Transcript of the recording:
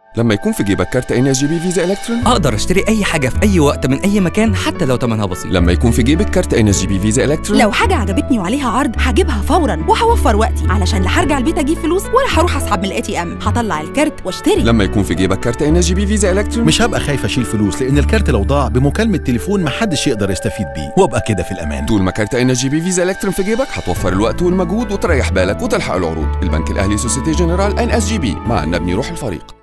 لما يكون في جيبك كارت ان اس جي بي فيزا الكترون اقدر اشتري اي حاجه في اي وقت من اي مكان حتى لو ثمنها بسيط لما يكون في جيبك كارت ان اس جي بي فيزا الكترون لو حاجة عجبتني وعليها عرض هجيبها فورا وهوفر وقتي علشان لا هرجع البيت اجيب فلوس ولا هروح اسحب من الاي تي ام هطلع الكارت واشتري لما يكون في جيبك كارت ان اس جي بي فيزا الكترون مش هبقى خايف اشيل فلوس لان الكارت لو ضاع بمكالمه تليفون محدش يقدر يستفيد بيه وابقى كده في الامان طول ما كارت ان اس جي بي فيزا الكترون في جيبك هتوفر الوقت والمجهود وتريح بالك وتلحق العروض البنك الاهلي سوسيتي جنرال ان اس جي بي مع نبني روح الفريق